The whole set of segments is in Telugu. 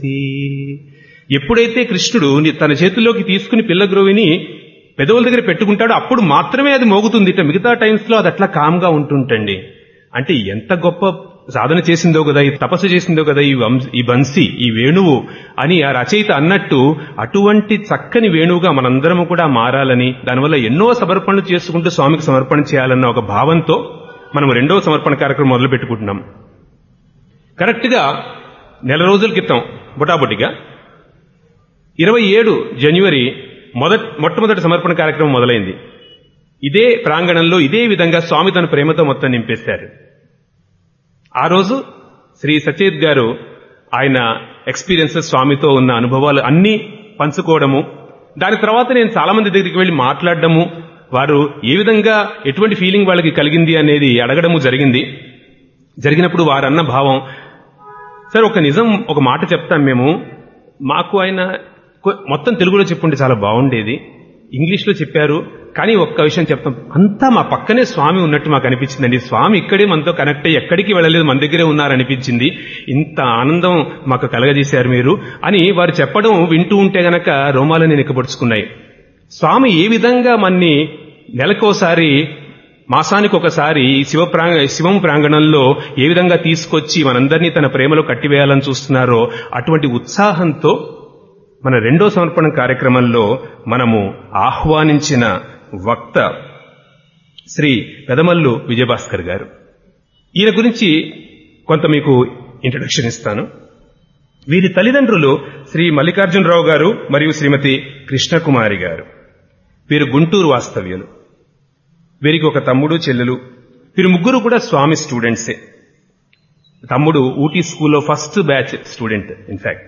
ఎప్పుడైతే కృష్ణుడు ని- తన చేతుల్లోకి తీసుకుని పిల్లగ్రోవిని పెదవుల దగ్గర పెట్టుకుంటాడో అప్పుడు మాత్రమే అది మోగుతుంది ఇట్లా మిగతా టైమ్స్ లో అది అట్లా కామ్గా ఉంటుంటండి అంటే ఎంత గొప్ప సాధన చేసిందో కదా ఈ తపస్సు చేసిందో కదా ఈ వంశ ఈ బన్సి ఈ వేణువు అని ఆ రచయిత అన్నట్టు అటువంటి చక్కని వేణువుగా మనందరము కూడా మారాలని దానివల్ల ఎన్నో సమర్పణలు చేసుకుంటూ స్వామికి సమర్పణ చేయాలన్న ఒక భావంతో మనం రెండవ సమర్పణ కార్యక్రమం మొదలు పెట్టుకుంటున్నాం కరెక్ట్ గా నెల రోజుల క్రితం బుటాబుటిగా ఇరవై ఏడు జనవరి మొదట్ మొట్టమొదటి సమర్పణ కార్యక్రమం మొదలైంది ఇదే ప్రాంగణంలో ఇదే విధంగా స్వామి తన ప్రేమతో మొత్తం నింపేశారు ఆ రోజు శ్రీ సచేత్ గారు ఆయన ఎక్స్పీరియన్సెస్ స్వామితో ఉన్న అనుభవాలు అన్నీ పంచుకోవడము దాని తర్వాత నేను చాలా మంది దగ్గరికి వెళ్లి మాట్లాడడము వారు ఏ విధంగా ఎటువంటి ఫీలింగ్ వాళ్ళకి కలిగింది అనేది అడగడము జరిగింది జరిగినప్పుడు వారన్న భావం సార్ ఒక నిజం ఒక మాట చెప్తాం మేము మాకు ఆయన కొ- మొత్తం తెలుగులో చెప్పుంటే చాలా బాగుండేది ఇంగ్లీష్లో చెప్పారు కానీ ఒక్క విషయం చెప్తాం అంతా మా పక్కనే స్వామి ఉన్నట్టు మాకు అనిపించిందండి స్వామి ఇక్కడే మనతో కనెక్ట్ అయ్యి ఎక్కడికి వెళ్ళలేదు మన దగ్గరే ఉన్నారనిపించింది ఇంత ఆనందం మాకు కలగజేశారు మీరు అని వారు చెప్పడం వింటూ ఉంటే గనక రోమాలని నిక్కబడుచుకున్నాయి స్వామి ఏ విధంగా మన్ని నెలకోసారి మాసానికి ఒకసారి ఈ శివ ప్రాంగ శివం ప్రాంగణంలో ఏ విధంగా తీసుకొచ్చి మనందరినీ తన ప్రేమలో కట్టివేయాలని చూస్తున్నారో అటువంటి ఉత్సాహంతో మన రెండో సమర్పణ కార్యక్రమంలో మనము ఆహ్వానించిన వక్త శ్రీ పెదమల్లు విజయభాస్కర్ గారు ఈయన గురించి కొంత మీకు ఇంట్రడక్షన్ ఇస్తాను వీరి తల్లిదండ్రులు శ్రీ మల్లికార్జునరావు గారు మరియు శ్రీమతి కృష్ణకుమారి గారు వీరు గుంటూరు వాస్తవ్యులు వీరికి ఒక తమ్ముడు చెల్లెలు వీరు ముగ్గురు కూడా స్వామి స్టూడెంట్సే తమ్ముడు ఊటీ స్కూల్లో ఫస్ట్ బ్యాచ్ స్టూడెంట్ ఇన్ఫాక్ట్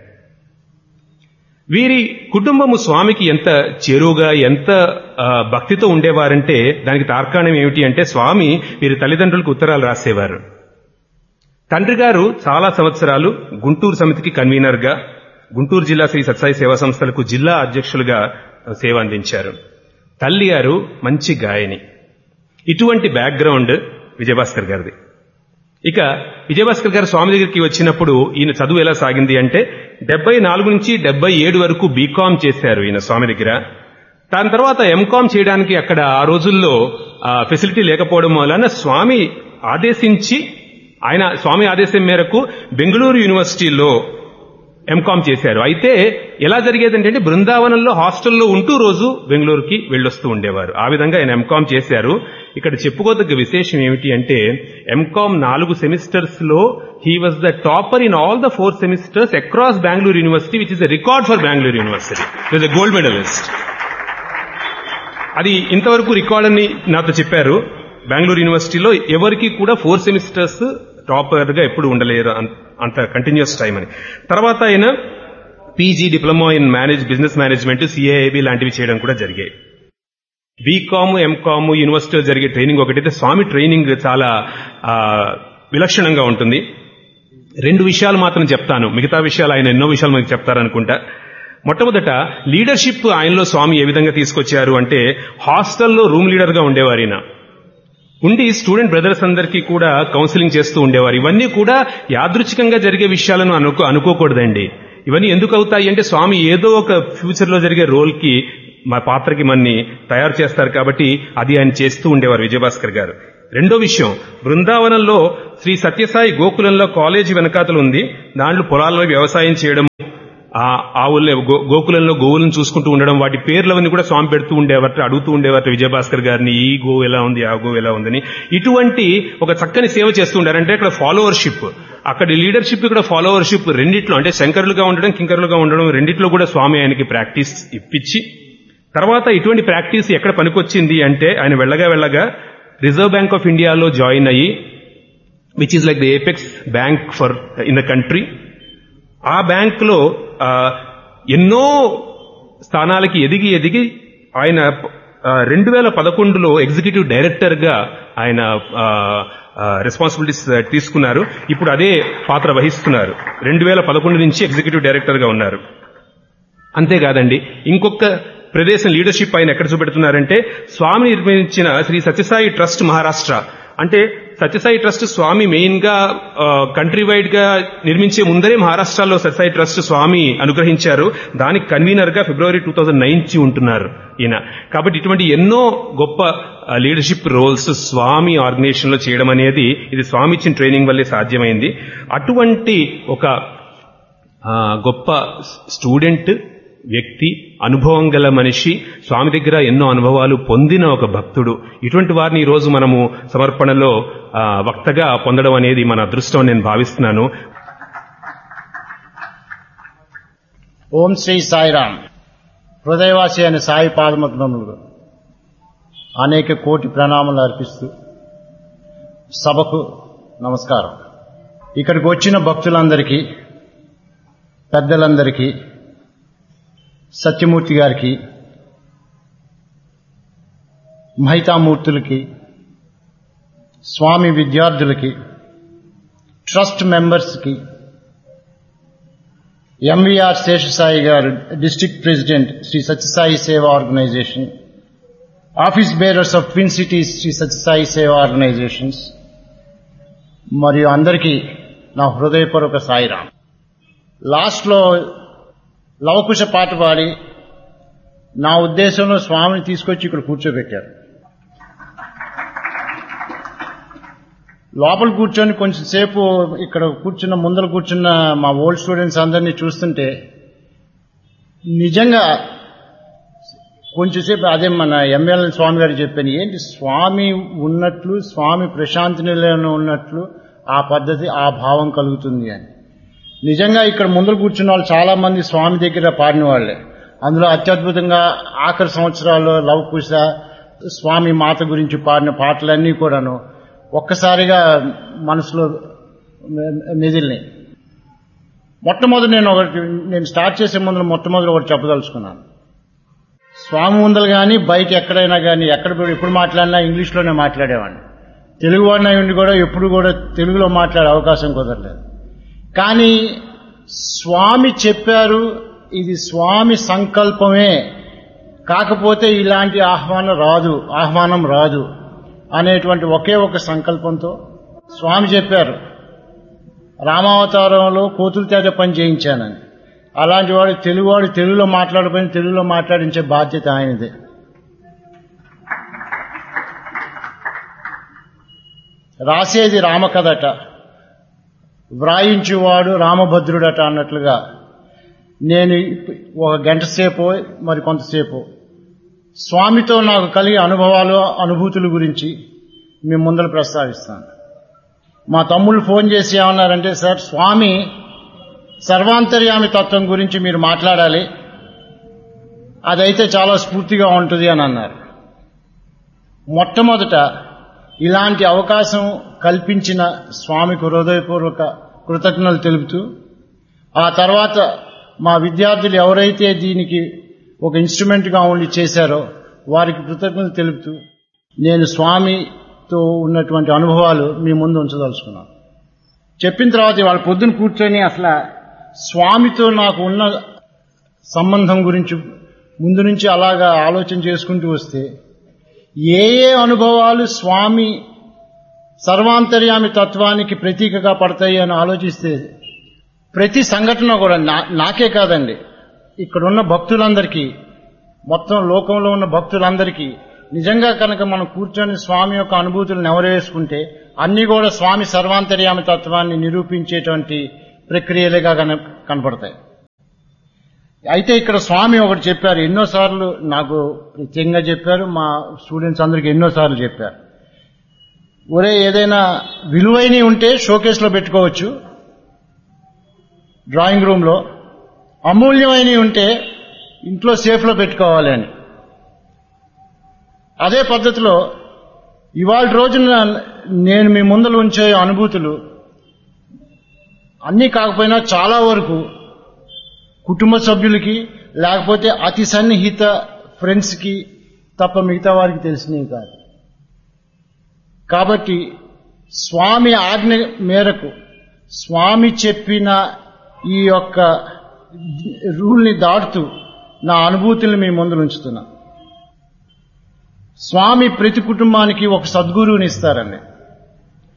వీరి కుటుంబము స్వామికి ఎంత చేరువుగా ఎంత ఆ, భక్తితో ఉండేవారంటే దానికి తార్కాణం ఏమిటి అంటే స్వామి వీరి తల్లిదండ్రులకు ఉత్తరాలు రాసేవారు తండ్రి గారు చాలా సంవత్సరాలు గుంటూరు సమితికి కన్వీనర్ గా గుంటూరు జిల్లా శ్రీ సత్సాయి సేవా సంస్థలకు జిల్లా అధ్యక్షులుగా సేవ అందించారు తల్లి గారు మంచి గాయని ఇటువంటి బ్యాక్గ్రౌండ్ విజయభాస్కర్ గారిది ఇక విజయభాస్కర్ గారు స్వామి దగ్గరికి వచ్చినప్పుడు ఈయన చదువు ఎలా సాగింది అంటే డెబ్బై నాలుగు నుంచి డెబ్బై ఏడు వరకు బీకామ్ చేశారు ఈయన స్వామి దగ్గర దాని తర్వాత ఎంకామ్ చేయడానికి అక్కడ ఆ రోజుల్లో ఫెసిలిటీ లేకపోవడం వలన స్వామి ఆదేశించి ఆయన స్వామి ఆదేశం మేరకు బెంగళూరు యూనివర్సిటీలో ఎంకామ్ చేశారు అయితే ఎలా జరిగేదంటే అంటే బృందావనంలో హాస్టల్లో ఉంటూ రోజు బెంగళూరుకి వెళ్ళొస్తూ ఉండేవారు ఆ విధంగా ఆయన ఎంకామ్ చేశారు ఇక్కడ చెప్పుకోదగ్గ విశేషం ఏమిటి అంటే ఎంకామ్ నాలుగు సెమిస్టర్స్ లో he was the topper in all the four semesters across Bengaluru university which is the record for Bengaluru university is gold medalist అది ఇంతవరకు రికార్డ్ అని నాతో చెప్పారు బెంగళూరు యూనివర్సిటీలో ఎవరికి కూడా ఫోర్ సెమిస్టర్స్ టాపర్ గా ఎప్పుడు ఉండలేరు అం- అంత కంటిన్యూస్ టైం అని తర్వాత ఆయన PG diploma in manage business management CAIIB లాంటివి చేయడం కూడా జరిగాయి బీకామ్ ఎంకామ్ యూనివర్సిటీలో జరిగే ట్రైనింగ్ ఒకటైతే స్వామి ట్రైనింగ్ చాలా ఆ, విలక్షణంగా ఉంటుంది రెండు విషయాలు మాత్రం చెప్తాను మిగతా విషయాలు ఆయన ఎన్నో విషయాలు మనకు చెప్తారనుకుంటా మొట్టమొదట లీడర్షిప్ ఆయనలో స్వామి ఏ విధంగా తీసుకొచ్చారు అంటే హాస్టల్లో రూమ్ లీడర్ గా ఉండేవారు ఈయన ఉండి స్టూడెంట్ బ్రదర్స్ అందరికీ కూడా కౌన్సిలింగ్ చేస్తూ ఉండేవారు ఇవన్నీ కూడా యాదృచ్ఛికంగా జరిగే విషయాలను అనుకో అనుకోకూడదండి ఇవన్నీ ఎందుకు అవుతాయి అంటే స్వామి ఏదో ఒక ఫ్యూచర్ లో జరిగే రోల్ కి మా పాత్రకి మన్ని తయారు చేస్తారు కాబట్టి అది ఆయన చేస్తూ ఉండేవారు విజయభాస్కర్ గారు రెండో విషయం బృందావనంలో శ్రీ సత్యసాయి గోకులంలో కాలేజీ వెనకాతలు ఉంది దాంట్లో పొలాల్లో వ్యవసాయం చేయడం ఆ ఆవుల్ని గో- గోకులంలో గోవులను చూసుకుంటూ ఉండడం వాటి పేర్లవన్నీ కూడా స్వామి పెడుతూ ఉండేవారు అడుగుతూ ఉండేవారు విజయభాస్కర్ గారిని ఈ గో ఎలా ఉంది ఆ గో ఎలా ఉందని ఇటువంటి ఒక చక్కని సేవ చేస్తూ ఉండారు అంటే అక్కడ ఫాలోవర్షిప్ అక్కడ లీడర్షిప్ ఇక్కడ ఫాలోవర్షిప్ రెండిట్లో అంటే శంకరులుగా ఉండడం కింకరులుగా ఉండడం రెండిట్లో కూడా స్వామి ఆయనకి ప్రాక్టీస్ ఇప్పించి తర్వాత ఇటువంటి ప్రాక్టీస్ ఎక్కడ పనికొచ్చింది అంటే ఆయన వెళ్ళగా వెళ్ళగా రిజర్వ్ బ్యాంక్ ఆఫ్ ఇండియాలో జాయిన్ అయ్యి which is like the apex bank for in the country ఆ బ్యాంకులో ఆ, ఎన్నో స్థానాలకి ఎదిగి ఎదిగి ఆయన రెండు వేల పదకొండులో ఎగ్జిక్యూటివ్ డైరెక్టర్ గా ఆయన రెస్పాన్సిబిలిటీస్ తీసుకున్నారు ఇప్పుడు అదే పాత్ర వహిస్తున్నారు రెండు వేల పదకొండు నుంచి ఎగ్జిక్యూటివ్ డైరెక్టర్ గా ఉన్నారు అంతేకాదండి ఇంకొక ప్రదేశం లీడర్షిప్ ఆయన ఎక్కడ చూపెడుతున్నారంటే స్వామి నిర్మించిన శ్రీ సత్యసాయి ట్రస్ట్ మహారాష్ట్ర అంటే సత్యసాయి ట్రస్ట్ స్వామి మెయిన్ గా కంట్రీ వైడ్ గా నిర్మించే ముందరే మహారాష్ట్రలో సత్యసాయి ట్రస్ట్ స్వామి అనుగ్రహించారు దానికి కన్వీనర్ గా ఫిబ్రవరి టూ థౌజండ్ నుంచి ఉంటున్నారు ఈయన కాబట్టి ఇటువంటి ఎన్నో గొప్ప లీడర్షిప్ రోల్స్ స్వామి ఆర్గనైజేషన్ లో చేయడం అనేది ఇది స్వామి ఇచ్చిన ట్రైనింగ్ వల్లే సాధ్యమైంది అటువంటి ఒక ఆ, గొప్ప స్టూడెంట్ వ్యక్తి అనుభవం గల మనిషి స్వామి దగ్గర ఎన్నో అనుభవాలు పొందిన ఒక భక్తుడు ఇటువంటి వారిని ఈ రోజు మనము సమర్పణలో ఆ, వక్తగా పొందడం అనేది మన అదృష్టం అని నేను భావిస్తున్నాను ఓం శ్రీ సాయిరామ్ హృదయవాసి అనే సాయి పాదమగ్నములు అనేక కోటి ప్రణామాలు అర్పిస్తూ సభకు నమస్కారం ఇక్కడికి వచ్చిన భక్తులందరికీ పెద్దలందరికీ సత్యమూర్తి గారికి మహితామూర్తులకి స్వామి విద్యార్థులకి ట్రస్ట్ మెంబర్స్కి ఎంవీఆర్ శేషసాయి గారు district president Shri Satya Sai Seva organisation office bearers of twin cities Shri Satya Sai Seva organisations మరియు అందరికీ నా హృదయపూర్వక సాయిరాం లాస్ట్లో లవకుశ పాట పాడి నా ఉద్దేశంలో స్వామిని తీసుకొచ్చి ఇక్కడ కూర్చోబెట్టారు లోపల కూర్చొని కొంచెం సేపు ఇక్కడ కూర్చున్న ముందర కూర్చున్న మా ఓల్డ్ స్టూడెంట్స్ అందరినీ చూస్తుంటే నిజంగా కొంచెంసేపు అదే మన ఎంఎల్ స్వామి గారు చెప్పాను ఏంటి స్వామి ఉన్నట్లు స్వామి ప్రశాంతి నిలయంలో ఉన్నట్లు ఆ పద్ధతి ఆ భావం కలుగుతుంది అని నిజంగా ఇక్కడ ముందర కూర్చున్న వాళ్ళు చాలా మంది స్వామి దగ్గర పాడిన వాళ్ళే అందులో అత్యద్భుతంగా ఆఖరి సంవత్సరాల్లో లవకుశ స్వామి మాత గురించి పాడిన పాటలన్నీ కూడాను ఒక్కసారిగా మనసులో మెదిలినాయి మొట్టమొదటి నేను ఒకటి నేను స్టార్ట్ చేసే ముందు మొట్టమొదటి ఒకటి చెప్పదలుచుకున్నాను స్వామి ముందలు కానీ బయట ఎక్కడైనా కానీ ఎక్కడ పోయి ఎప్పుడు మాట్లాడినా ఇంగ్లీష్లోనే మాట్లాడేవాడిని తెలుగు వాడిన ఉండి కూడా ఎప్పుడు కూడా తెలుగులో మాట్లాడే అవకాశం కుదరలేదు కానీ స్వామి చెప్పారు ఇది స్వామి సంకల్పమే కాకపోతే ఇలాంటి ఆహ్వానం రాదు ఆహ్వానం రాదు అనేటువంటి ఒకే ఒక సంకల్పంతో స్వామి చెప్పారు రామావతారంలో కోతుల చేత పని చేయించానని అలాంటి వాడు తెలుగువాడు తెలుగులో మాట్లాడకపోయిన తెలుగులో మాట్లాడించే బాధ్యత ఆయనదే రాసేది రామకథట వ్రాయించువాడు రామభద్రుడట అన్నట్లుగా నేను ఇప్- ఒక గంట సేపు మరి కొంతసేపు స్వామితో నాకు కలిగే అనుభవాలు అనుభూతుల గురించి మీ ముందర ప్రస్తావిస్తాను మా తమ్ముళ్ళు ఫోన్ చేసి ఏమన్నారంటే సార్ స్వామి సర్వాంతర్యామి తత్వం గురించి మీరు మాట్లాడాలి అదైతే చాలా స్ఫూర్తిగా ఉంటుంది అని అన్నారు మొట్టమొదట ఇలాంటి అవకాశం కల్పించిన స్వామికి హృదయపూర్వక కృతజ్ఞతలు తెలుపుతూ ఆ తర్వాత మా విద్యార్థులు ఎవరైతే దీనికి ఒక ఇన్స్ట్రుమెంట్గా ఉండి చేశారో వారికి కృతజ్ఞతలు తెలుపుతూ నేను స్వామితో ఉన్నటువంటి అనుభవాలు మీ ముందు ఉంచదలుచుకున్నాను చెప్పిన తర్వాత వాళ్ళ పొద్దున కూర్చొని అసలు స్వామితో నాకు ఉన్న సంబంధం గురించి ముందు నుంచి అలాగా ఆలోచన చేసుకుంటూ వస్తే ఏ ఏ అనుభవాలు స్వామి సర్వాంతర్యామి తత్వానికి ప్రతీకగా పడతాయి అని ఆలోచిస్తే ప్రతి సంఘటన కూడా నా నాకే కాదండి ఇక్కడున్న భక్తులందరికీ మొత్తం లోకంలో ఉన్న భక్తులందరికీ నిజంగా కనుక మనం కూర్చొని స్వామి యొక్క అనుభూతులను నెవరేసుకుంటే అన్ని కూడా స్వామి సర్వాంతర్యామి తత్వాన్ని నిరూపించేటువంటి ప్రక్రియలుగా కన కనపడతాయి అయితే ఇక్కడ స్వామి ఒకటి చెప్పారు ఎన్నోసార్లు నాకు ప్రత్యేకంగా చెప్పారు మా స్టూడెంట్స్ అందరికి ఎన్నోసార్లు చెప్పారు ఒరే ఏదైనా విలువైనవి ఉంటే షోకేస్లో పెట్టుకోవచ్చు డ్రాయింగ్ రూమ్లో అమూల్యమైనవి ఉంటే ఇంట్లో సేఫ్లో పెట్టుకోవాలి అని అదే పద్ధతిలో ఇవాళ రోజున నేను మీ ముందర ఉంచే అనుభూతులు అన్నీ కాకపోయినా చాలా వరకు కుటుంబ సభ్యులకి లేకపోతే అతి సన్నిహిత ఫ్రెండ్స్కి తప్ప మిగతా వారికి తెలిసినవి కాదు కాబట్టి స్వామి ఆజ్ఞ మేరకు స్వామి చెప్పిన ఈ యొక్క రూల్ని దాటుతూ నా అనుభూతుల్ని మీ ముందు ఉంచుతున్నా స్వామి ప్రతి కుటుంబానికి ఒక సద్గురువుని ఇస్తారండి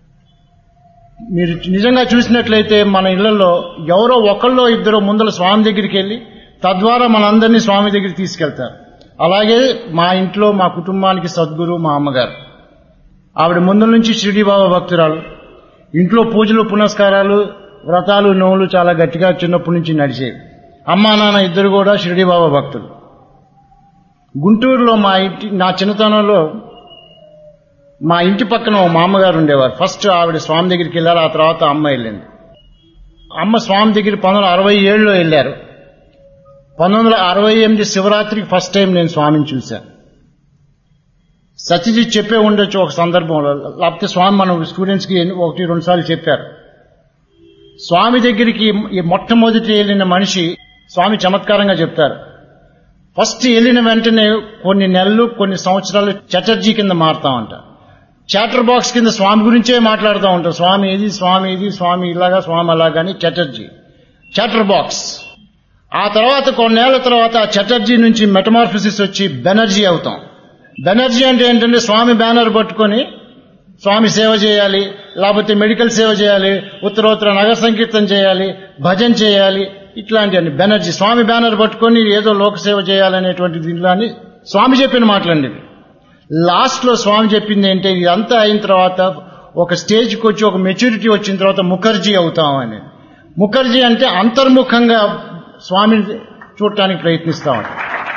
మీరు నిజంగా చూసినట్లయితే మన ఇళ్లలో ఎవరో ఒకళ్ళో ఇద్దరు ముందర స్వామి దగ్గరికి వెళ్ళి తద్వారా మనందరినీ స్వామి దగ్గరికి తీసుకెళ్తారు అలాగే మా ఇంట్లో మా కుటుంబానికి సద్గురు మా అమ్మగారు ఆవిడ ముందు నుంచి షిరిడి బాబా భక్తురాలు ఇంట్లో పూజలు పునస్కారాలు వ్రతాలు నోవులు చాలా గట్టిగా చిన్నప్పటి నుంచి నడిచేవి అమ్మా నాన్న ఇద్దరు కూడా షిరిడి బాబా భక్తులు గుంటూరులో మా ఇంటి నా చిన్నతనంలో మా ఇంటి పక్కన ఓ మామగారు ఉండేవారు ఫస్ట్ ఆవిడ స్వామి దగ్గరికి వెళ్ళారు ఆ తర్వాత అమ్మ వెళ్ళింది అమ్మ స్వామి దగ్గర పంతొమ్మిది వందల అరవై ఏడులో వెళ్ళారు పంతొమ్మిది వందల అరవై ఎనిమిది శివరాత్రికి ఫస్ట్ టైం నేను స్వామిని చూశాను సత్యజిత్ చెప్పే ఉండొచ్చు ఒక సందర్భంలో లేకపోతే స్వామి మనం స్టూడెంట్స్కి ఎన్ని- ఒకటి రెండు సార్లు చెప్పారు స్వామి దగ్గరికి ఈ మొట్టమొదటి వెళ్ళిన మనిషి స్వామి చమత్కారంగా చెప్తారు ఫస్ట్ వెళ్ళిన వెంటనే కొన్ని నెలలు కొన్ని సంవత్సరాలు చటర్జీ కింద మారుతామంట చాటర్ బాక్స్ కింద స్వామి గురించే మాట్లాడుతూ ఉంటాం స్వామి ఇది స్వామి ఇది స్వామి ఇలాగా స్వామి అలాగా అని చటర్జీ చాటర్ బాక్స్ ఆ తర్వాత కొన్నేళ్ల తర్వాత ఆ చటర్జీ నుంచి మెటమార్ఫిసిస్ వచ్చి బెనర్జీ అవుతాం బెనర్జీ అంటే ఏంటంటే స్వామి బ్యానర్ పట్టుకొని స్వామి సేవ చేయాలి లేకపోతే మెడికల్ సేవ చేయాలి ఉత్తరోత్తర నగర సంకీర్తన చేయాలి భజన చేయాలి ఇట్లాంటివన్నీ బెనర్జీ స్వామి బ్యానర్ పట్టుకొని ఏదో లోక సేవ చేయాలనేటువంటి దీనిలో అని స్వామి చెప్పిన మాటలండి ఇవి. లాస్ట్ లో స్వామి చెప్పింది ఏంటి ఇదంతా అయిన తర్వాత ఒక స్టేజ్కి వచ్చి ఒక మెచ్యూరిటీ వచ్చిన తర్వాత ముఖర్జీ అవుతాం అని ముఖర్జీ అంటే అంతర్ముఖంగా స్వామిని చూడటానికి ప్రయత్నిస్తామని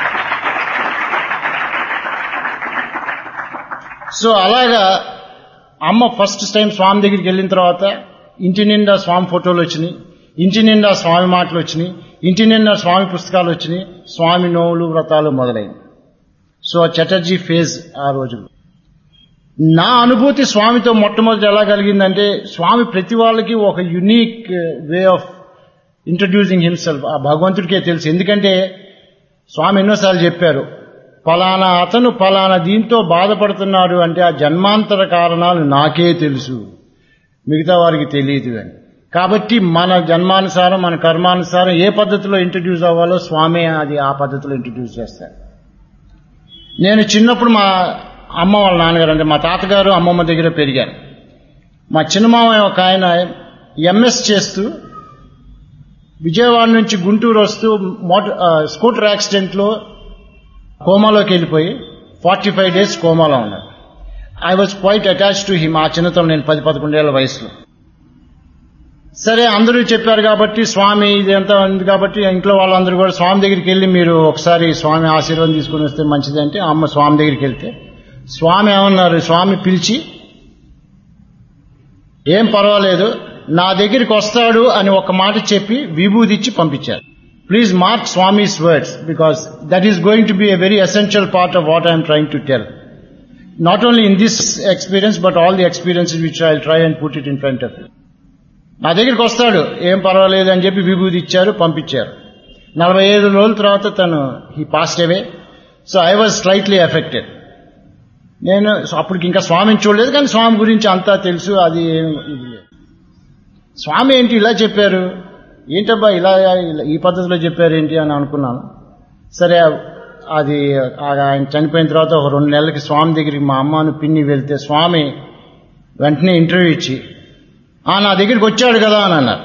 సో అలాగా అమ్మ ఫస్ట్ టైం స్వామి దగ్గరికి వెళ్ళిన తర్వాత ఇంటి నిండా స్వామి ఫోటోలు వచ్చినాయి ఇంటి నిండా స్వామి మాటలు వచ్చినాయి ఇంటి నిండా స్వామి పుస్తకాలు వచ్చినాయి స్వామి నోవులు వ్రతాలు మొదలైనవి సో చటర్జీ ఫేజ్ ఆ రోజు నా అనుభూతి స్వామితో మొట్టమొదటి ఎలా కలిగిందంటే స్వామి ప్రతి వాళ్ళకి ఒక unique way of introducing himself ఆ భగవంతుడికే తెలుసు ఎందుకంటే స్వామి ఎన్నోసార్లు చెప్పారు ఫలానా అతను ఫలానా దీంతో బాధపడుతున్నాడు అంటే ఆ జన్మాంతర కారణాలు నాకే తెలుసు మిగతా వారికి తెలియదు అని కాబట్టి మన జన్మానుసారం మన కర్మానుసారం ఏ పద్ధతిలో ఇంట్రడ్యూస్ అవ్వాలో స్వామి అది ఆ పద్ధతిలో ఇంట్రడ్యూస్ చేస్తారు నేను చిన్నప్పుడు మా అమ్మ వాళ్ళ నాన్నగారు అంటే మా తాతగారు అమ్మమ్మ దగ్గర పెరిగాను మా చిన్నమామయ్య ఒక ఆయన ఎంఎస్ చేస్తూ విజయవాడ నుంచి గుంటూరు వస్తూ మోటార్ ఆ, స్కూటర్ యాక్సిడెంట్లో కోమాలోకి వెళ్ళిపోయి ఫార్టీ ఫైవ్ డేస్ కోమాలో ఉన్నాడు I was quite attach to him ఆ చిన్నతనం నేను పది పదకొండేళ్ల వయసులో సరే అందరూ చెప్పారు కాబట్టి స్వామి ఇదంతా ఉంది కాబట్టి ఇంట్లో వాళ్ళందరూ కూడా స్వామి దగ్గరికి వెళ్ళి మీరు ఒకసారి స్వామి ఆశీర్వాదం తీసుకుని వస్తే మంచిది అంటే అమ్మ స్వామి దగ్గరికి వెళ్తే స్వామి ఏమన్నారు స్వామి పిలిచి ఏం పర్వాలేదు నా దగ్గరికి వస్తాడు అని ఒక మాట చెప్పి విభూది ఇచ్చి పంపించారు please mark Swami's words because that is going to be a very essential part of what I'm trying to tell not only in this experience but all the experiences which I try and put it in front of you నా దగ్గరికి వస్తాడు ఏం పర్వాలేదు అని చెప్పి విభూది ఇచ్చారు పంపించారు నలభై ఐదు రోజుల తర్వాత తను he passed away so I was slightly affected నేను సో అప్పటికి ఇంకా స్వామిని చూడలేదు కానీ స్వామి గురించి అంతా తెలుసు అది ఏం ఇది లేదు స్వామి ఏంటి ఇలా చెప్పారు ఏంటబ్బా ఇలా ఇలా ఈ పద్ధతిలో చెప్పారు ఏంటి అని అనుకున్నాను సరే అది ఆ- ఆయన చనిపోయిన తర్వాత ఒక రెండు నెలలకి స్వామి దగ్గరికి మా అమ్మను పిన్ని వెళ్తే స్వామి వెంటనే ఇంటర్వ్యూ ఇచ్చి "ఆ, నా దగ్గరికి వచ్చాడు కదా అని అన్నారు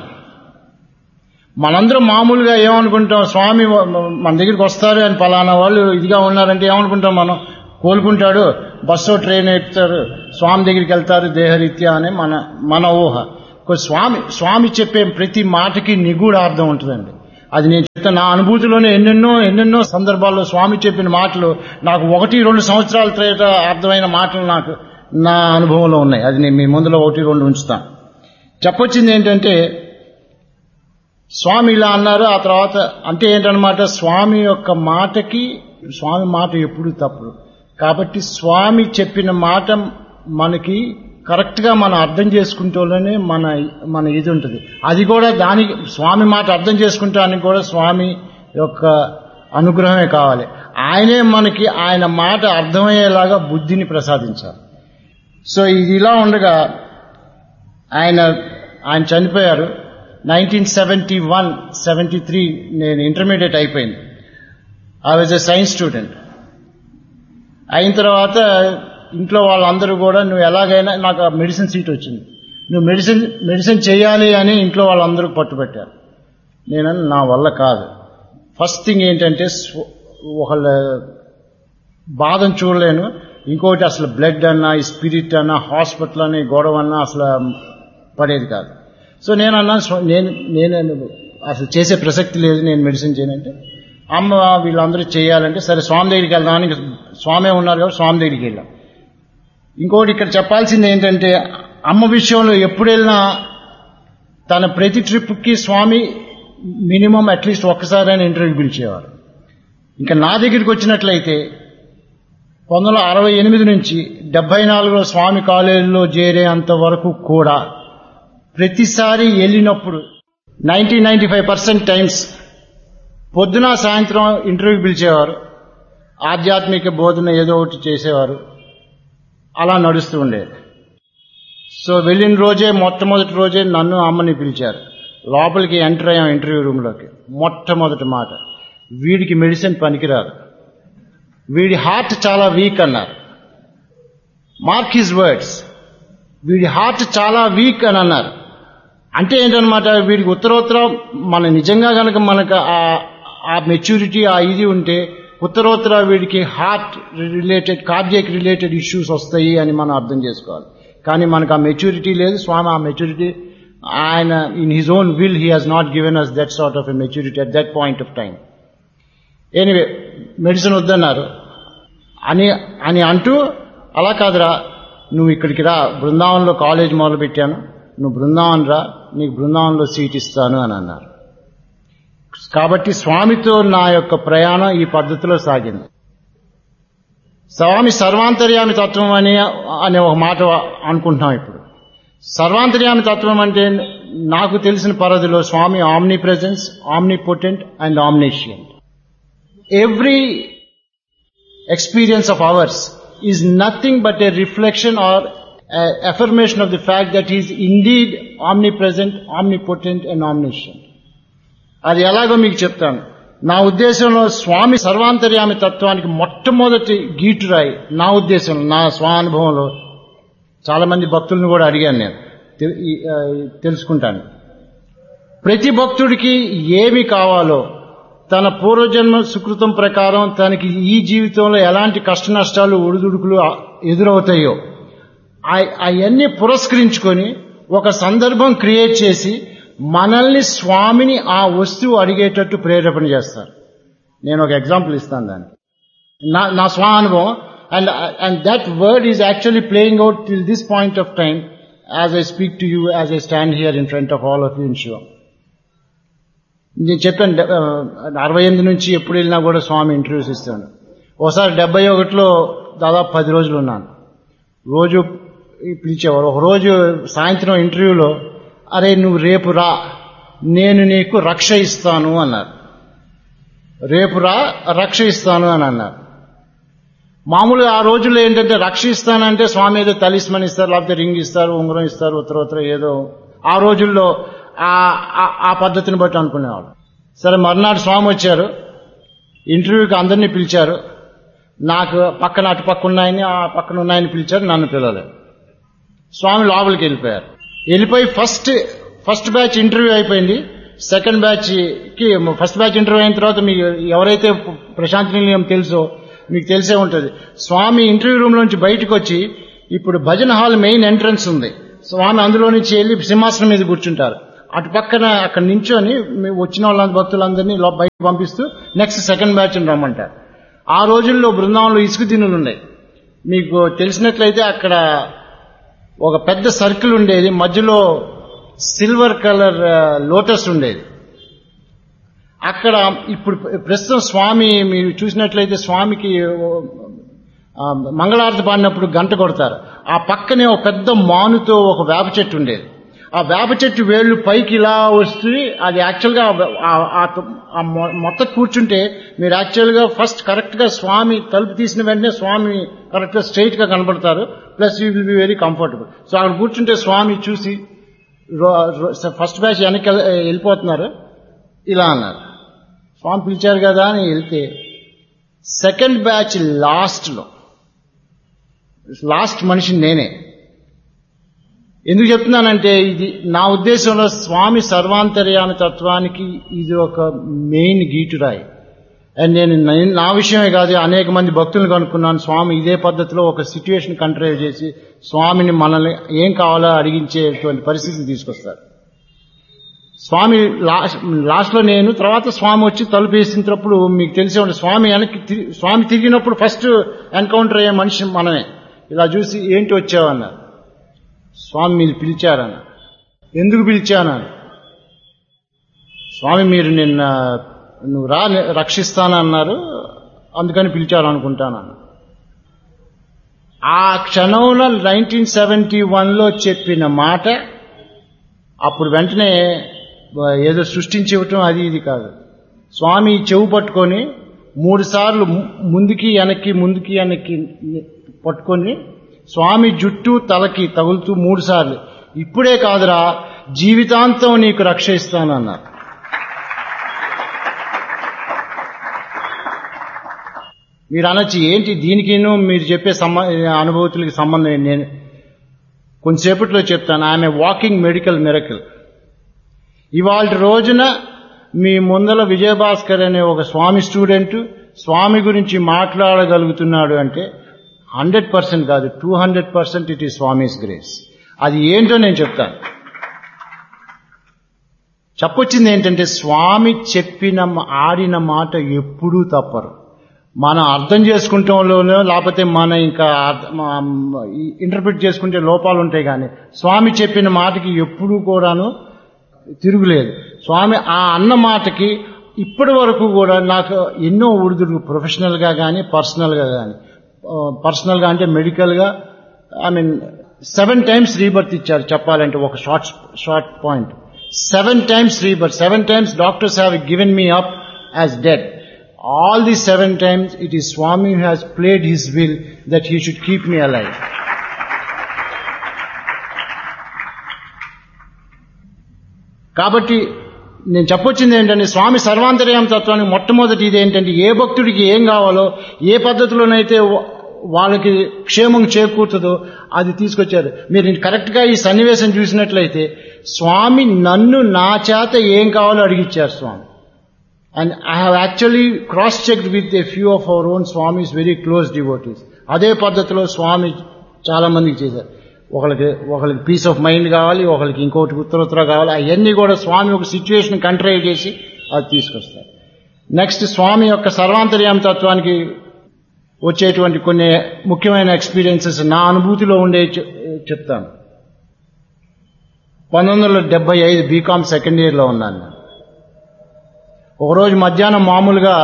మనందరం మామూలుగా ఏమనుకుంటాం స్వామి వ- మన దగ్గరికి వస్తారు అని పలానా వాళ్ళు ఇదిగా ఉన్నారంటే ఏమనుకుంటాం మనం కోలుకుంటాడు బస్సు ట్రైన్ ఎక్కుతారు స్వామి దగ్గరికి వెళ్తారు దేహరీత్యా అని మన మన ఊహ కొ- స్వామి స్వామి చెప్పే ప్రతి మాటకి నిగూఢ అర్థం ఉంటుందండి అది నేను చెప్తా నా అనుభూతిలోనే ఎన్నెన్నో ఎన్నెన్నో సందర్భాల్లో స్వామి చెప్పిన మాటలు నాకు ఒకటి రెండు సంవత్సరాల తర్వాత అర్థమైన మాటలు నాకు నా అనుభవంలో ఉన్నాయి అది నేను మీ ముందులో ఒకటి రెండు ఉంచుతాను చెప్పొచ్చింది ఏంటంటే స్వామి ఇలా అన్నారు ఆ తర్వాత అంటే ఏంటనమాట స్వామి యొక్క మాటకి స్వామి మాట ఎప్పుడు తప్పుడు కాబట్టి స్వామి చెప్పిన మాట మనకి కరెక్ట్ గా మనం అర్థం చేసుకుంటూనే మన మన ఇది ఉంటుంది అది కూడా దానికి స్వామి మాట అర్థం చేసుకుంటానికి కూడా స్వామి యొక్క అనుగ్రహమే కావాలి ఆయనే మనకి ఆయన మాట అర్థమయ్యేలాగా బుద్ధిని ప్రసాదించాలి సో ఇది ఇలా ఉండగా ఆయన ఆయన చనిపోయారు nineteen seventy one seventy three నేను ఇంటర్మీడియట్ అయిపోయింది I was a science student అయిన తర్వాత ఇంట్లో వాళ్ళందరూ కూడా నువ్వు ఎలాగైనా నాకు మెడిసిన్ సీట్ వచ్చింది నువ్వు మెడిసిన్ మెడిసిన్ చేయాలి అని ఇంట్లో వాళ్ళందరూ పట్టుబట్టారు నేను నా వల్ల కాదు ఫస్ట్ థింగ్ ఏంటంటే స్వ- ఒకళ్ళ బాధను చూడలేను ఇంకోటి అసలు బ్లడ్ అన్నా ఈ స్పిరిట్ అన్నా హాస్పిటల్ అని గొడవ అన్నా అసలు పడేది కాదు సో నేను అన్నాను స్వ- నేను నేను అసలు చేసే ప్రసక్తి లేదు నేను మెడిసిన్ చేయనంటే అమ్మ వీళ్ళందరూ చేయాలంటే సరే స్వామి దగ్గరికి వెళ్దామని ఇంక స్వామి ఉన్నారు కాబట్టి స్వామి దగ్గరికి వెళ్ళాం ఇంకోటి ఇక్కడ చెప్పాల్సింది ఏంటంటే అమ్మ విషయంలో ఎప్పుడు వెళ్ళినా తన ప్రతి ట్రిప్కి స్వామి మినిమం అట్లీస్ట్ ఒక్కసారి అని ఇంటర్వ్యూ పిలిచేవారు ఇంకా నా దగ్గరికి వచ్చినట్లయితే పంతొమ్మిది వందల అరవై ఎనిమిది నుంచి డెబ్బై నాలుగులో స్వామి కాలేజీలో చేరేంత వరకు కూడా ప్రతిసారి వెళ్ళినప్పుడు ninety ninety five percent times పొద్దున సాయంత్రం ఇంటర్వ్యూ పిలిచేవారు ఆధ్యాత్మిక బోధన ఏదో ఒకటి చేసేవారు అలా నడుస్తూ ఉండేది సో వెళ్ళిన రోజే మొట్టమొదటి రోజే నన్ను అమ్మని పిలిచారు లోపలికి ఎంటర్ అయ్యాం ఇంటర్వ్యూ రూమ్లోకి మొట్టమొదటి మాట వీడికి మెడిసిన్ పనికిరాదు వీడి హార్ట్ చాలా వీక్ అన్నారు మార్క్ హిజ్ వర్డ్స్ వీడి హార్ట్ చాలా వీక్ అని అన్నారు అంటే ఏంటనమాట వీడికి ఉత్తరోత్తరం మన నిజంగా కనుక మనకు ఆ- ఆ మెచ్యూరిటీ ఆ ఇది ఉంటే ఉత్తరోత్తర వీడికి heart related cardiac related issues వస్తాయి అని మనం అర్థం చేసుకోవాలి కానీ మనకు ఆ మెచ్యూరిటీ లేదు స్వామి ఆ మెచ్యూరిటీ ఆయన in his own will he has not given us that sort of a maturity at that point of time anyway medicine వద్దన్నారు అని అని అంటూ అలా కాదురా నువ్వు ఇక్కడికి రా బృందావనంలో కాలేజ్ మొదలు పెట్టాను నువ్వు బృందావన్ రా నీకు బృందావనంలో సీట్ ఇస్తాను అని అన్నారు కాబట్టి స్వామితో నా యొక్క ప్రయాణం ఈ పద్ధతిలో సాగింది స్వామి సర్వాంతర్యామి తత్వం అని అనే ఒక మాట అనుకుంటున్నాం ఇప్పుడు సర్వాంతర్యామి తత్వం అంటే నాకు తెలిసిన పరిధిలో Swami omnipresence omnipotent and omniscient every experience of ours is nothing but a reflection or a affirmation of the fact that he is indeed omnipresent, omnipotent and omniscient. అది ఎలాగో మీకు చెప్తాను నా ఉద్దేశంలో స్వామి సర్వాంతర్యామి తత్వానికి మొట్టమొదటి గీటురాయి నా ఉద్దేశంలో నా స్వానుభవంలో చాలా మంది భక్తులను కూడా అడిగాను నేను తె- ఈ, ఆ, తెలుసుకుంటాను ప్రతి భక్తుడికి ఏమి కావాలో తన పూర్వజన్మ సుకృతం ప్రకారం తనకి ఈ జీవితంలో ఎలాంటి కష్ట నష్టాలు ఒడిదుడుకులు ఆ- ఎదురవుతాయో అవన్నీ పురస్కరించుకొని ఒక సందర్భం క్రియేట్ చేసి మనల్ని స్వామిని ఆ వస్తువు అడిగేటట్టు ప్రేరేపణ చేస్తారు నేను ఒక ఎగ్జాంపుల్ ఇస్తాను దానికి నా నా స్వానుభవం and and that word is actually playing out till this point of time as I speak to you as I stand here in front of all of you in Sivam నేను చెప్పాను డె- ఆ, అరవై ఎనిమిది నుంచి ఎప్పుడు వెళ్ళినా కూడా స్వామి ఇంటర్వ్యూస్ ఇస్తాను ఒకసారి డెబ్బై ఒకటిలో దాదాపు పది రోజులు ఉన్నాను రోజు పిలిచేవారు ఒక రోజు సాయంత్రం ఇంటర్వ్యూలో అరే నువ్వు రేపు రా నేను నీకు రక్ష ఇస్తాను అన్నారు రేపు రా రక్ష ఇస్తాను అని అన్నారు మామూలుగా ఆ రోజుల్లో ఏంటంటే రక్ష ఇస్తానంటే స్వామి ఏదో తలిస్మని ఇస్తారు లేకపోతే రింగ్ ఇస్తారు ఉంగరం ఇస్తారు ఉత్తర ఉత్తర ఏదో ఆ రోజుల్లో ఆ- ఆ- ఆ పద్ధతిని బట్టి అనుకునేవాళ్ళు సరే మర్నాడు స్వామి వచ్చారు ఇంటర్వ్యూకి అందరినీ పిలిచారు నాకు పక్కన అటు పక్క ఉన్నాయని ఆ పక్కన ఉన్నాయని పిలిచారు నన్ను పిలవలేదు స్వామి లోపలికి వెళ్ళిపోయారు వెళ్ళిపోయి ఫస్ట్ ఫస్ట్ బ్యాచ్ ఇంటర్వ్యూ అయిపోయింది సెకండ్ బ్యాచ్ కి ఫస్ట్ బ్యాచ్ ఇంటర్వ్యూ అయిన తర్వాత మీకు ఎవరైతే ప్రశాంత్ నిలయం తెలుసో మీకు తెలిసే ఉంటుంది స్వామి ఇంటర్వ్యూ రూమ్ నుంచి బయటకు వచ్చి ఇప్పుడు భజన హాల్ మెయిన్ ఎంట్రన్స్ ఉంది స్వామి అందులో నుంచి వెళ్ళి సింహాసనం మీద కూర్చుంటారు అటు పక్కన అక్కడ నించొని మీ వచ్చిన వాళ్ళ భక్తులందరినీ లో- బయట పంపిస్తూ నెక్స్ట్ సెకండ్ బ్యాచ్ రమ్మంటారు ఆ రోజుల్లో బృందావనంలో ఇసుక దినులు ఉన్నాయి మీకు తెలిసినట్లయితే అక్కడ ఒక పెద్ద సర్కిల్ ఉండేది మధ్యలో సిల్వర్ కలర్ లోటస్ ఉండేది అక్కడ ఇప్పుడు ప్రస్తుతం స్వామి మీరు చూసినట్లయితే స్వామికి ఆ, మంగళారతి పాడినప్పుడు గంట కొడతారు ఆ పక్కనే ఒక పెద్ద మానుతో ఒక వేప చెట్టు ఉండేది ఆ వేప చెట్టు వేళ్ళు పైకి ఇలా వస్తే అది యాక్చువల్గా ఆ- ఆ- ఆ మొ- మొత్తం కూర్చుంటే మీరు యాక్చువల్గా ఫస్ట్ కరెక్ట్గా స్వామి తలుపు తీసిన వెంటనే స్వామి కరెక్ట్గా స్ట్రైట్ గా కనబడతారు plus you will be very comfortable so అక్కడ కూర్చుంటే స్వామి చూసి ఫస్ట్ బ్యాచ్ వెనక్కి వెళ్ళ- వెళ్ళిపోతున్నారు ఇలా అన్నారు స్వామి పిలిచారు కదా అని వెళ్తే సెకండ్ బ్యాచ్ లాస్ట్ లో లాస్ట్ మనిషి నేనే ఎందుకు చెప్తున్నానంటే ఇది నా ఉద్దేశంలో స్వామి సర్వాంతర్యామి తత్వానికి ఇది ఒక మెయిన్ గీటురాయి అండ్ నేను నేను- నా విషయమే కాదు అనేక మంది భక్తులను కనుక్కున్నాను స్వామి ఇదే పద్ధతిలో ఒక సిచ్యువేషన్ కంట్రోల్ చేసి స్వామిని మనల్ని ఏం కావాలో అడిగించేటువంటి పరిస్థితిని తీసుకొస్తారు స్వామి లాస్ట్ లాస్ట్లో నేను తర్వాత స్వామి వచ్చి తలుపు వేసినప్పుడు మీకు తెలిసే ఉంటుంది స్వామి వెనక్కి తి- స్వామి తిరిగినప్పుడు ఫస్ట్ ఎన్కౌంటర్ అయ్యే మనిషి మనమే ఇలా చూసి ఏంటి వచ్చావన్నారు స్వామి మీరు పిలిచారన్న ఎందుకు పిలిచానని స్వామి మీరు నిన్న నువ్వు రా నే- రక్షిస్తానన్నారు అందుకని పిలిచారు అనుకుంటానన్న ఆ క్షణంలో నైన్టీన్ సెవెంటీ వన్లో చెప్పిన మాట అప్పుడు వెంటనే ఏదో సృష్టించి ఇవ్వటం అది ఇది కాదు స్వామి చెవు పట్టుకొని మూడు సార్లు ము- ముందుకి వెనక్కి ముందుకి వెనక్కి పట్టుకొని స్వామి జుట్టు తలకి తగులుతూ మూడు సార్లు ఇప్పుడే కాదురా జీవితాంతం నీకు రక్ష ఇస్తానన్నారు మీరు అనొచ్చు ఏంటి దీనికిను మీరు చెప్పే సంబ అనుభూతులకి సంబంధం ఏంటి? నేను కొంతసేపట్లో చెప్తాను ఆమె వాకింగ్ మెడికల్ మిరకల్ ఇవాళ రోజున మీ ముందల విజయభాస్కర్ అనే ఒక స్వామి స్టూడెంట్ స్వామి గురించి మాట్లాడగలుగుతున్నాడు అంటే హండ్రెడ్ పర్సెంట్ కాదు two hundred percent it is Swami's grace అది ఏంటో నేను చెప్తాను చెప్పొచ్చింది ఏంటంటే స్వామి చెప్పిన మ- ఆడిన మాట ఎప్పుడూ తప్పరు మనం అర్థం చేసుకుంటంలోనో లేకపోతే మన ఇంకా ఇంటర్ప్రిట్ చేసుకుంటే లోపాలు ఉంటాయి కానీ స్వామి చెప్పిన మాటకి ఎప్పుడూ కూడాను తిరుగులేదు స్వామి ఆ అన్న మాటకి ఇప్పటి వరకు కూడా నాకు ఎన్నో ఉడుదురు ప్రొఫెషనల్గా కానీ పర్సనల్గా కానీ పర్సనల్గా అంటే మెడికల్గా I mean seven times rebirth ఇచ్చారు చెప్పాలంటే ఒక short short point seven times rebirth seven times doctors have given me up as dead all these seven times it is Swami who has played his will that he should keep me alive. కాబట్టి నేను చెప్పొచ్చింది ఏంటంటే స్వామి సర్వాంతర్యామ తత్వానికి మొట్టమొదటి ఇది ఏంటంటే ఏ భక్తుడికి ఏం కావాలో ఏ పద్ధతిలోనైతే వాళ్ళకి క్షేమం చేకూరుతుందో అది తీసుకొచ్చారు మీరు కరెక్ట్గా ఈ సన్నివేశం చూసినట్లయితే స్వామి నన్ను నా చేత ఏం కావాలో అడిగిచ్చారు స్వామి And I have actually cross-checked with a few of our own Swamis, very close devotees. అదే పద్ధతిలో స్వామి చాలా మందికి చేశారు ఒకళ్ళకి ఒకళ్ళకి పీస్ ఆఫ్ మైండ్ కావాలి ఒకళ్ళకి ఇంకోటి ఉత్తరోత్తర కావాలి అవన్నీ కూడా స్వామి ఒక సిచ్యువేషన్ కంట్రోల్ చేసి అది తీసుకొస్తారు నెక్స్ట్ స్వామి యొక్క సర్వాంతర్యామ తత్వానికి వచ్చేటువంటి కొన్ని ముఖ్యమైన ఎక్స్పీరియన్సెస్ నా అనుభూతిలో ఉండే చె- చెప్తాను పంతొమ్మిది వందల డెబ్బై ఐదు బీకామ్ సెకండ్ ఇయర్లో ఉన్నాను నేను ఒకరోజు మధ్యాహ్నం మామూలుగా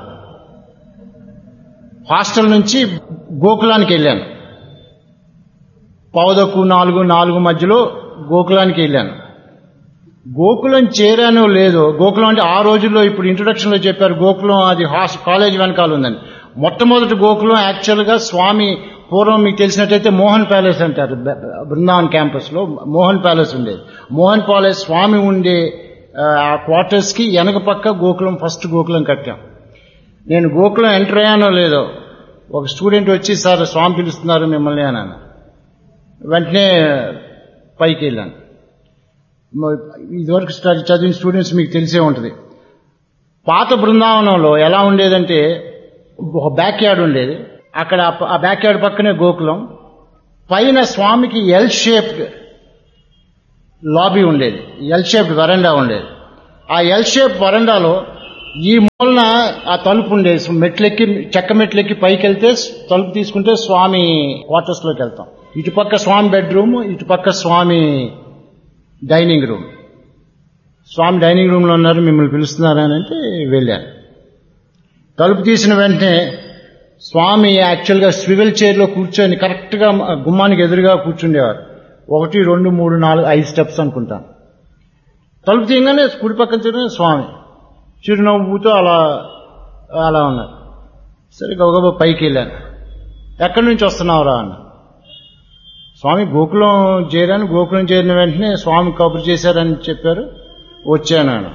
హాస్టల్ నుంచి గోకులానికి వెళ్ళాను పావుదక్కు నాలుగు నాలుగు మధ్యలో గోకులానికి వెళ్ళాను గోకులం చేరానో లేదో గోకులం అంటే ఆ రోజుల్లో ఇప్పుడు ఇంట్రొడక్షన్లో చెప్పారు గోకులం అది హాస్ కాలేజ్ వెనకాల ఉందని మొట్టమొదటి గోకులం యాక్చువల్గా స్వామి పూర్వం మీకు తెలిసినట్టయితే మోహన్ ప్యాలెస్ అంటారు బ- బృందావన్ క్యాంపస్లో మోహన్ ప్యాలెస్ ఉండేది మోహన్ ప్యాలెస్ స్వామి ఉండే ఆ క్వార్టర్స్కి వెనక పక్క గోకులం ఫస్ట్ గోకులం కట్టాం నేను గోకులం ఎంటర్ అయ్యానో లేదో ఒక స్టూడెంట్ వచ్చి సార్ స్వామి పిలుస్తున్నారు మిమ్మల్ని అని అన్నారు వెంటనే పైకి వెళ్ళాను మ- ఇదివరకు స్ట- చదివిన స్టూడెంట్స్ మీకు తెలిసే ఉంటుంది పాత బృందావనంలో ఎలా ఉండేదంటే ఒక బ్యాక్ యార్డ్ ఉండేది అక్కడ ఆ ప- ఆ బ్యాక్ యార్డ్ పక్కనే గోకులం పైన స్వామికి ఎల్ షేప్డ్ లాబీ ఉండేది ఎల్ షేప్డ్ వరండా ఉండేది ఆ ఎల్ షేప్ వరండాలో ఈ మూలన ఆ తలుపు ఉండేది మెట్లెక్కి చెక్క మెట్లెక్కి పైకి వెళ్తే తలుపు తీసుకుంటే స్వామి క్వార్టర్స్ లోకి వెళ్తాం ఇటుపక్క స్వామి బెడ్రూమ్ ఇటుపక్క Swami dining room Swami dining రూమ్లో ఉన్నారు మిమ్మల్ని పిలుస్తున్నారని అంటే వెళ్ళాను తలుపు తీసిన వెంటనే స్వామి యాక్చువల్గా స్వివెల్ చైర్లో కూర్చొని కరెక్ట్గా గుమ్మానికి ఎదురుగా కూర్చుండేవారు ఒకటి రెండు మూడు నాలుగు ఐదు స్టెప్స్ అనుకుంటాను తలుపు తీయగానే కుడి పక్కన తిరిగిన స్వామి చిరునవ్వుతో అలా అలా ఉన్నారు సరే గబగబా పైకి వెళ్ళాను ఎక్కడి నుంచి వస్తున్నావురా అన్న స్వామి గోకులం చేరాను గోకులం చేరిన వెంటనే స్వామి కబురు చేశారని చెప్పారు వచ్చాను అన్నాను.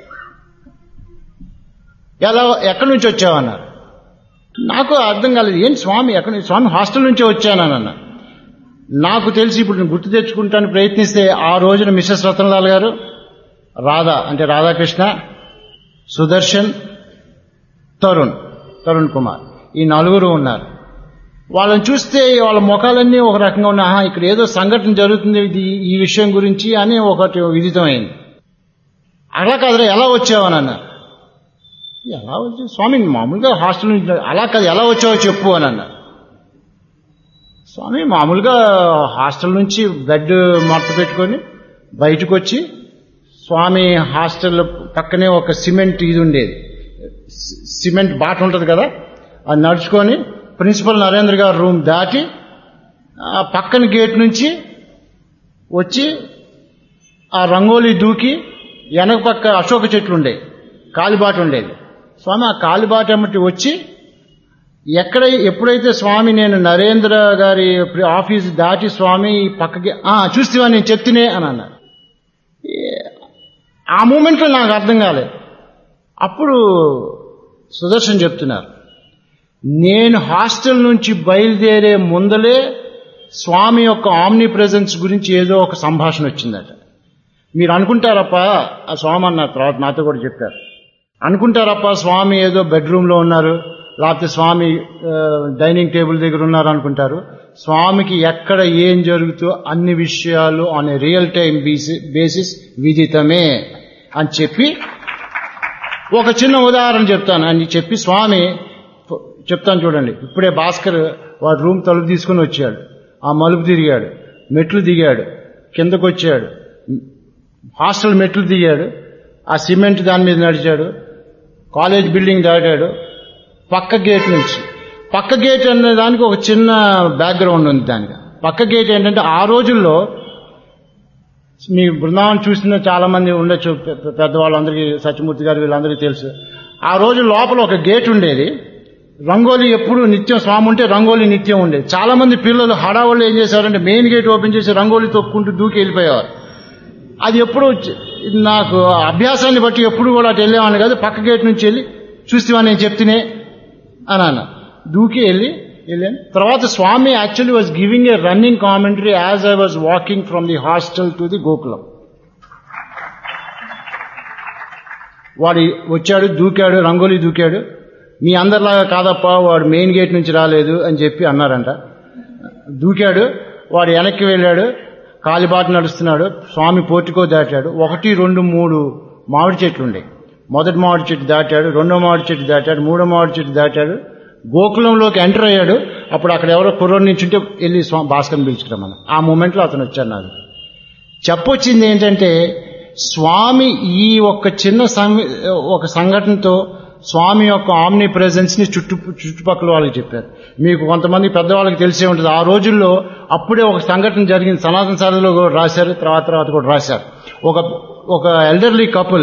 ఎలా ఎక్కడి నుంచి వచ్చావన్నారు నాకు అర్థం కాలేదు ఏంటి స్వామి ఎక్కడి నుంచి స్వామి హాస్టల్ నుంచే వచ్చాను అన్న నాకు తెలిసి ఇప్పుడు నేను గుర్తు తెచ్చుకుంటాను ప్రయత్నిస్తే ఆ రోజున మిస్సెస్ రతన్లాల్ గారు రాధా అంటే రాధాకృష్ణ సుదర్శన్ తరుణ్ తరుణ్ కుమార్ ఈ నలుగురు ఉన్నారు వాళ్ళని చూస్తే వాళ్ళ ముఖాలన్నీ ఒక రకంగా ఉన్నాయి ఆహా ఇక్కడ ఏదో సంఘటన జరుగుతుంది ఇది ఈ విషయం గురించి అని ఒకటి విదితమైంది అలా కాదురా ఎలా వచ్చావని అన్నారు ఎలా వచ్చి స్వామి మామూలుగా హాస్టల్ నుంచి అలా కాదు ఎలా వచ్చావో చెప్పు అని అన్నారు స్వామి మామూలుగా హాస్టల్ నుంచి బెడ్ మడత పెట్టుకొని బయటకు వచ్చి స్వామి హాస్టల్ పక్కనే ఒక సిమెంట్ ఇది ఉండేది సి- సిమెంట్ బాట ఉంటుంది కదా అది నడుచుకొని ప్రిన్సిపల్ నరేంద్ర గారి రూమ్ దాటి ఆ పక్కన గేట్ నుంచి వచ్చి ఆ రంగోలీ దూకి వెనక పక్క అశోక చెట్లు ఉండేవి కాలిబాట ఉండేది స్వామి ఆ కాలిబాట ఎమ్మటి వచ్చి ఎక్కడ ఎప్పుడైతే స్వామి నేను నరేంద్ర గారి ఆఫీస్ దాటి స్వామి ఈ పక్కకి "ఆ, చూస్తేవా నేను చెప్తేనే అని అన్నారు ఏ- ఆ మూమెంట్లో నాకు అర్థం కాలేదు అప్పుడు సుదర్శన్ చెప్తున్నారు నేను హాస్టల్ నుంచి బయలుదేరే ముందలే స్వామి యొక్క ఆమ్ని ప్రెజెన్స్ గురించి ఏదో ఒక సంభాషణ వచ్చిందట మీరు అనుకుంటారప్ప ఆ స్వామి అన్నారు తర్వాత నాతో కూడా చెప్పారు అనుకుంటారప్ప స్వామి ఏదో బెడ్రూమ్లో ఉన్నారు లేకపోతే స్వామి ఆ, డైనింగ్ టేబుల్ దగ్గర ఉన్నారు అనుకుంటారు స్వామికి ఎక్కడ ఏం జరుగుతో అన్ని విషయాలు on a real time basis విదితమే అని చెప్పి ఒక చిన్న ఉదాహరణ చెప్తాను అని చెప్పి స్వామి చెప్తాను చూడండి ఇప్పుడే భాస్కర్ వాడు రూమ్ తలుపు తీసుకుని వచ్చాడు ఆ మలుపు తిరిగాడు మెట్లు దిగాడు కిందకు వచ్చాడు హాస్టల్ మెట్లు దిగాడు ఆ సిమెంట్ దాని మీద నడిచాడు కాలేజ్ బిల్డింగ్ దాటాడు పక్క గేట్ నుంచి పక్క గేట్ అనే దానికి ఒక చిన్న బ్యాక్గ్రౌండ్ ఉంది దానికి పక్క గేట్ ఏంటంటే ఆ రోజుల్లో మీ బృందావనం చూసిన చాలా మంది ఉండొచ్చు పె- పె- పెద్దవాళ్ళందరికీ సత్యమూర్తి గారు వీళ్ళందరికీ తెలుసు ఆ రోజు లోపల ఒక గేట్ ఉండేది రంగోలీ ఎప్పుడు నిత్యం స్వామి ఉంటే రంగోలీ నిత్యం ఉండేది చాలా మంది పిల్లలు హడావుళ్ళు ఏం చేశారంటే మెయిన్ గేట్ ఓపెన్ చేసి రంగోలీ తొక్కుంటూ దూకి వెళ్ళిపోయేవారు అది ఎప్పుడు వచ్చి- ఇది నాకు అభ్యాసాన్ని బట్టి ఎప్పుడు కూడా అటు వెళ్ళేవాడిని కాదు పక్క గేట్ నుంచి వెళ్ళి చూస్తేవా నేను చెప్తేనే అని అన్న దూకి వెళ్ళి వెళ్ళాను తర్వాత Swami actually was giving a running commentary as I was walking from the hostel to the Gokulam వాడు వచ్చాడు దూకాడు రంగోలీ దూకాడు మీ అందరిలాగా కాదప్ప వాడు మెయిన్ గేట్ నుంచి రాలేదు అని చెప్పి అన్నారంట దూకాడు వాడు వెనక్కి వెళ్ళాడు కాలిబాట నడుస్తున్నాడు స్వామి పోర్టికో దాటాడు ఒకటి రెండు మూడు మామిడి చెట్లు ఉండే మొదటి మామిడి చెట్టు దాటాడు రెండో మామిడి చెట్టు దాటాడు మూడో మామిడి చెట్టు దాటాడు గోకులంలోకి ఎంటర్ అయ్యాడు అప్పుడు అక్కడ ఎవరో కుర్రోడు నించుంటే వెళ్ళి స్వామి భాస్కర్ని పిలుచుకురమ్మని ఆ మూమెంట్లో అతను వచ్చాడు నాకు చెప్పొచ్చింది ఏంటంటే స్వామి ఈ ఒక్క చిన్న సం- ఒక సంఘటనతో స్వామి యొక్క ఆమ్ని ప్రెజెన్స్ ని చుట్టు చుట్టుపక్కల వాళ్ళకి చెప్పారు మీకు కొంతమంది పెద్దవాళ్ళకి తెలిసే ఉంటుంది ఆ రోజుల్లో అప్పుడే ఒక సంఘటన జరిగింది సనాతన సాధనలో కూడా రాశారు తర్వాత తర్వాత కూడా రాశారు ఒక ఒక ఎల్డర్లీ కపుల్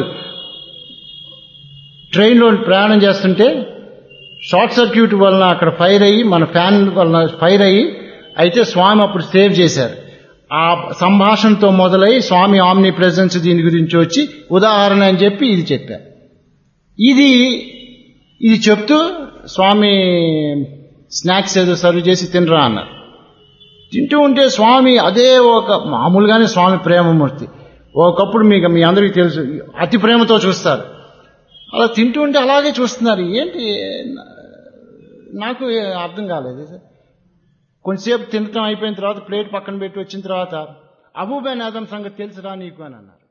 ట్రైన్లో ప్రయాణం చేస్తుంటే షార్ట్ సర్క్యూట్ వలన అక్కడ ఫైర్ అయ్యి మన ఫ్యాన్ వలన ఫైర్ అయ్యి అయితే స్వామి అప్పుడు సేవ్ చేశారు ఆ సంభాషణతో మొదలై స్వామి ఆమ్ని ప్రెజెన్స్ దీని గురించి వచ్చి ఉదాహరణ అని చెప్పి ఇది చెప్పారు ఇది ఇది చెప్తూ స్వామి స్నాక్స్ ఏదో సర్వ్ చేసి తినరా అన్నారు తింటూ ఉంటే స్వామి అదే ఒక మామూలుగానే స్వామి ప్రేమమూర్తి ఒకప్పుడు మీకు మీ అందరికీ తెలుసు అతి ప్రేమతో చూస్తారు అలా తింటూ ఉంటే అలాగే చూస్తున్నారు ఏంటి నాకు అర్థం కాలేదు కొంతసేపు తినటం అయిపోయిన తర్వాత ప్లేట్ పక్కన పెట్టి వచ్చిన తర్వాత అబూబేన్ ఆదం సంగతి తెలుసురా నీకు అని అన్నారు